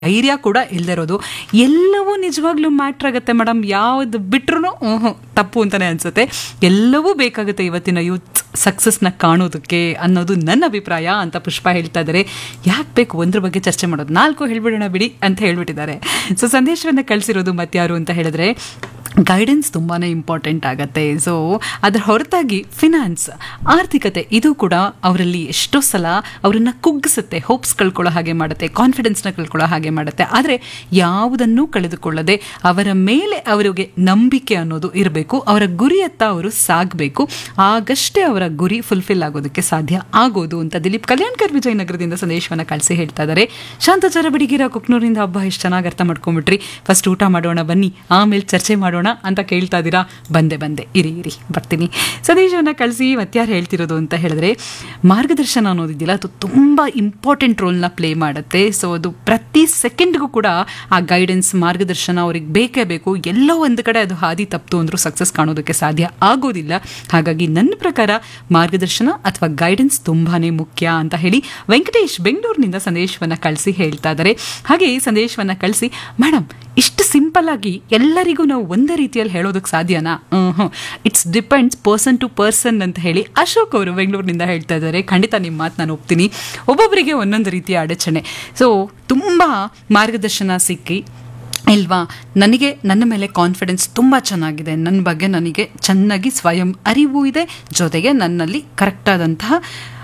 ಧೈರ್ಯ ಕೂಡ ಇಲ್ದಿರೋದು ಎಲ್ಲವೂ ನಿಜವಾಗ್ಲೂ ಮ್ಯಾಟ್ರ್ ಆಗುತ್ತೆ ಮೇಡಮ್ ಯಾವ್ದು ಬಿಟ್ರು ತಪ್ಪು ಅಂತಾನೆ ಅನ್ಸುತ್ತೆ ಎಲ್ಲವೂ ಬೇಕಾಗುತ್ತೆ ಇವತ್ತಿನ ಯೂತ್ ಸಕ್ಸಸ್ನ ಕಾಣೋದಕ್ಕೆ ಅನ್ನೋದು ನನ್ನ ಅಭಿಪ್ರಾಯ ಅಂತ ಪುಷ್ಪ ಹೇಳ್ತಾ ಇದ್ದಾರೆ ಯಾಕೆ ಬೇಕು ಒಂದ್ರ ಬಗ್ಗೆ ಚರ್ಚೆ ಮಾಡೋದು ನಾಲ್ಕು ಹೇಳ್ಬಿಡೋಣ ಬಿಡಿ ಅಂತ ಹೇಳ್ಬಿಟ್ಟಿದ್ದಾರೆ ಸೊ ಸಂದೇಶವನ್ನು ಕಳಿಸಿರೋದು ಮತ್ಯಾರು ಅಂತ ಹೇಳಿದ್ರೆ ಗೈಡೆನ್ಸ್ ತುಂಬಾ ಇಂಪಾರ್ಟೆಂಟ್ ಆಗುತ್ತೆ ಸೊ ಅದರ ಹೊರತಾಗಿ ಫಿನಾನ್ಸ್ ಆರ್ಥಿಕತೆ ಇದು ಕೂಡ ಅವರಲ್ಲಿ ಎಷ್ಟೋ ಸಲ ಅವರನ್ನು ಕುಗ್ಗಿಸುತ್ತೆ ಹೋಪ್ಸ್ ಕಳ್ಕೊಳ್ಳೋ ಹಾಗೆ ಮಾಡುತ್ತೆ ಕಾನ್ಫಿಡೆನ್ಸ್ನ ಕಳ್ಕೊಳ್ಳೋ ಹಾಗೆ ಮಾಡುತ್ತೆ ಆದರೆ ಯಾವುದನ್ನೂ ಕಳೆದುಕೊಳ್ಳದೆ ಅವರ ಮೇಲೆ ಅವರಿಗೆ ನಂಬಿಕೆ ಅನ್ನೋದು ಇರಬೇಕು ಅವರ ಗುರಿಯತ್ತ ಅವರು ಸಾಗಬೇಕು ಆಗಷ್ಟೇ ಅವರ ಗುರಿ ಫುಲ್ಫಿಲ್ ಆಗೋದಕ್ಕೆ ಸಾಧ್ಯ ಆಗೋದು ಅಂತ ದಿಲೀಪ್ ಕಲ್ಯಾಣ್ಕರ್ ವಿಜಯನಗರದಿಂದ ಸಂದೇಶವನ್ನು ಕಳಿಸಿ ಹೇಳ್ತಾ ಇದ್ದಾರೆ ಶಾಂತಚಾರ ಬಡಿಗಿರ ಕುಕ್ನೂರಿಂದ ಹಬ್ಬ ಎಷ್ಟು ಚೆನ್ನಾಗಿ ಅರ್ಥ ಮಾಡ್ಕೊಂಡ್ಬಿಟ್ರಿ ಫಸ್ಟ್ ಊಟ ಮಾಡೋಣ ಬನ್ನಿ ಆಮೇಲೆ ಚರ್ಚೆ ಮಾಡೋಣ ಅಂತ ಕೇಳ್ತಾ ಇದ್ದೀರಾ ಬಂದೆ ಬಂದೆ ಇರಿ ಇರಿ ಬರ್ತೀನಿ ಸಂದೇಶವನ್ನು ಕಳಿಸಿ ಮತ್ಯಾರು ಹೇಳ್ತಿರೋದು ಅಂತ ಹೇಳಿದ್ರೆ ಮಾರ್ಗದರ್ಶನ ಅನ್ನೋದಿದೆಯಲ್ಲ ಅದು ತುಂಬ ಇಂಪಾರ್ಟೆಂಟ್ ರೋಲ್ನ ಪ್ಲೇ ಮಾಡುತ್ತೆ ಸೊ ಅದು ಪ್ರತಿ ಸೆಕೆಂಡ್ಗೂ ಕೂಡ ಆ ಗೈಡೆನ್ಸ್ ಮಾರ್ಗದರ್ಶನ ಅವ್ರಿಗೆ ಬೇಕೇ ಬೇಕು ಎಲ್ಲೋ ಒಂದು ಕಡೆ ಅದು ಹಾದಿ ತಪ್ಪಿತು ಅಂದರೂ ಸಕ್ಸಸ್ ಕಾಣೋದಕ್ಕೆ ಸಾಧ್ಯ ಆಗೋದಿಲ್ಲ ಹಾಗಾಗಿ ನನ್ನ ಪ್ರಕಾರ ಮಾರ್ಗದರ್ಶನ ಅಥವಾ ಗೈಡೆನ್ಸ್ ತುಂಬಾ ಮುಖ್ಯ ಅಂತ ಹೇಳಿ ವೆಂಕಟೇಶ್ ಬೆಂಗಳೂರಿನಿಂದ ಸಂದೇಶವನ್ನು ಕಳಿಸಿ ಹೇಳ್ತಾ ಇದ್ದಾರೆ ಹಾಗೆ ಈ ಸಂದೇಶವನ್ನು ಕಳಿಸಿ ಮೇಡಮ್ ಇಷ್ಟು ಸಿಂಪಲ್ ಆಗಿ ಎಲ್ಲರಿಗೂ ನಾವು ಒಂದೇ ರೀತಿಯಲ್ಲಿ ಹೇಳೋದಕ್ಕೆ ಸಾಧ್ಯನಾ ಹ್ಞೂ it's depends person to person ಅಂತ ಹೇಳಿ ಅಶೋಕ್ ಅವರು ಬೆಂಗಳೂರಿನಿಂದ ಹೇಳ್ತಾ ಇದ್ದಾರೆ ಖಂಡಿತ ನಿಮ್ಮ ಮಾತು ನಾನು ಒಪ್ತೀನಿ ಒಬ್ಬೊಬ್ಬರಿಗೆ ಒಂದೊಂದು ರೀತಿಯ ಅಡಚಣೆ ಸೊ ತುಂಬ ಮಾರ್ಗದರ್ಶನ ಸಿಕ್ಕಿ ಇಲ್ವಾ ನನಗೆ ನನ್ನ ಮೇಲೆ ಕಾನ್ಫಿಡೆನ್ಸ್ ತುಂಬ ಚೆನ್ನಾಗಿದೆ ನನ್ನ ಬಗ್ಗೆ ನನಗೆ ಚೆನ್ನಾಗಿ ಸ್ವಯಂ ಅರಿವು ಇದೆ ಜೊತೆಗೆ ನನ್ನಲ್ಲಿ ಕರೆಕ್ಟಾದಂತಹ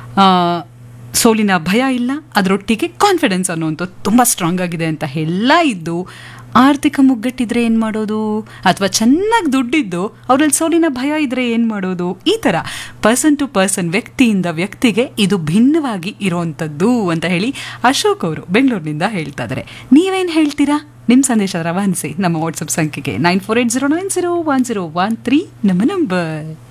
ಸೋಲಿನ ಭಯ ಇಲ್ಲ ಅದರೊಟ್ಟಿಗೆ ಕಾನ್ಫಿಡೆನ್ಸ್ ಅನ್ನುವಂಥದ್ದು ತುಂಬ ಸ್ಟ್ರಾಂಗ್ ಆಗಿದೆ ಅಂತ ಎಲ್ಲ ಇದ್ದು ಆರ್ಥಿಕ ಮುಗ್ಗಟ್ಟಿದ್ರೆ ಏನು ಮಾಡೋದು ಅಥವಾ ಚೆನ್ನಾಗಿ ದುಡ್ಡಿದ್ದು ಅವರಲ್ಲಿ ಸೋಲಿನ ಭಯ ಇದ್ರೆ ಏನು ಮಾಡೋದು ಈ ಥರ ಪರ್ಸನ್ ಟು ಪರ್ಸನ್ ವ್ಯಕ್ತಿಯಿಂದ ವ್ಯಕ್ತಿಗೆ ಇದು ಭಿನ್ನವಾಗಿ ಇರೋವಂಥದ್ದು ಅಂತ ಹೇಳಿ ಅಶೋಕ್ ಅವರು ಬೆಂಗಳೂರಿನಿಂದ ಹೇಳ್ತಾ ಇದ್ದಾರೆ ನೀವೇನು ಹೇಳ್ತೀರಾ ನಿಮ್ಮ ಸಂದೇಶ ರವಾನಿಸಿ ನಮ್ಮ ವಾಟ್ಸಪ್ ಸಂಖ್ಯೆಗೆ nine four eight zero nine zero one zero one three ನಮ್ಮ ನಂಬರ್